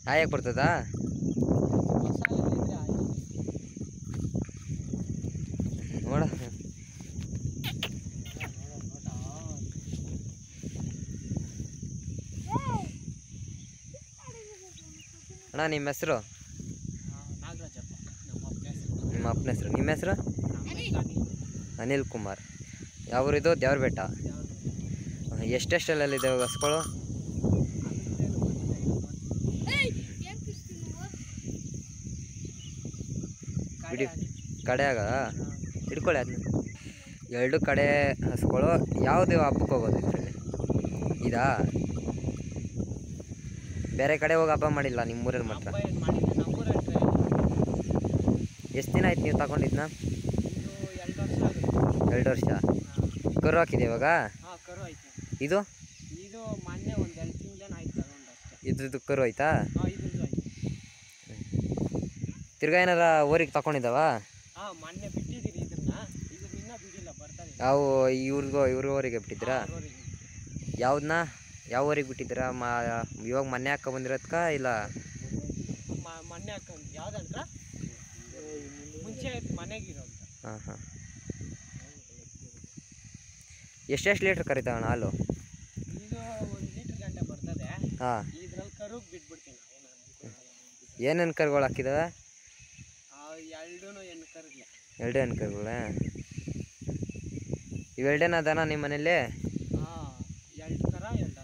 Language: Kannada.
ಆಯಕ್ಕೆ ಬರ್ತದಾ ನೋಡ ಅಣ್ಣ ನಿಮ್ಮ ಹೆಸರು ನಾಗರಾಜಪ್ಪ ನಮ್ಮ ಅಪ್ಪನ ಹೆಸರು ನಿಮ್ಮ ಅಪ್ಪನ ಹೆಸರು ನಿಮ್ಮ ಹೆಸರು ನಮ್ಮ ಅನಿಲ್ ಕುಮಾರ್ ಯಾವೂರಿದು ದೇವ್ರ ಬೆಟ್ಟ ಎಷ್ಟೆಷ್ಟಲ್ಲಿದ್ದಾವೆ ಹಸ್ಗಳು ಬಿಡಿ ಕಡೆಯಾಗ ಹಿಡ್ಕೊಳ್ಳಿ ಅದನ್ನ ಎರಡು ಕಡೆ ಹಸ್ಗಳು ಯಾವುದು ಹಬ್ಬಕ್ಕೆ ಹೋಗೋದು ಇದರಲ್ಲಿ ಇದಾ ಬೇರೆ ಕಡೆ ಹೋಗಿ ಹಬ್ಬ ಮಾಡಿಲ್ಲ ನಿಮ್ಮೂರಲ್ಲಿ ಮಾತ್ರ ಎಷ್ಟು ದಿನ ಆಯ್ತು ನೀವು ತಗೊಂಡಿದ್ನ ಎರಡು ವರ್ಷ ಕರು ಹಾಕಿದೆ ಇವಾಗ ಹಾಂ ಕರು ಐತೆ ಇದು ಇದು ಮೊನ್ನೆ ಒಂದು ಎರಡು ತಿಂಗಳೇನು ಆಯ್ತು ತಗೊಂಡು ಅಷ್ಟೇ ಇದ್ರದ್ದು ಕರು ಆಯ್ತಾ ಹಾಂ ಇದ್ರದ್ದು ಐತೆ ತಿರ್ಗಾ ಏನಾರ ಊರಿಗೆ ತಗೊಂಡಿದ್ದಾವ ಹಾಂ ಮೊನ್ನೆ ಬಿಟ್ಟಿದ್ದೀರಿ ಇದನ್ನ ಇದು ಇನ್ನೂ ಬಿಡಿಲ್ಲ ಬರ್ತದೆ ಯಾವ ಇವ್ರಿಗೂ ಇವ್ರ ಊರಿಗೆ ಬಿಟ್ಟಿದ್ದೀರಾ ಊರಿಗೆ. ಯಾವ್ದನ್ನ ಯಾವ ಊರಿಗೆ ಬಿಟ್ಟಿದ್ದೀರಾ ಮಾ ಇವಾಗ ಮನೆ ಹಾಕ ಬಂದಿರೋದ್ಕ ಇಲ್ಲ ಮ- ಮೊನ್ನೆ ಹಾಕೊಂಡು ಯಾವ್ದಂತ ಮುಂಚೆ ಮನೆಗಿರೋದು ಹಾಂ ಹಾಂ ಎಷ್ಟೆಷ್ಟು ಲೀಟ್ರ್ ಕರಿತಾವಣ್ಣ ಹಾಲು ಇದು ಒಂದು ಲೀಟ್ರ್ ಗಂಟೆ ಬರ್ತದೆ ಹಾಂ ಇದ್ರಲ್ಲಿ ಕರುಗ್ ಬಿಟ್ಬಿಡ್ತೀನಿ ಏನು ಏನೇನು ಕರುಗಳು ಹಾಕಿದಾವೆ ಎರಡೂ ಹೆಣ್ಣು ಕರುಗ್ಲೆ ಎರಡೇ ಹೆಣ್ಣು ಕರುಗಳೇ ಇವೆರಡೇನ ಅದಾನ ನಿಮ್ಮ ಮನೇಲಿ ಹಾಂ ಎರಡು ಕರ ಎರಡು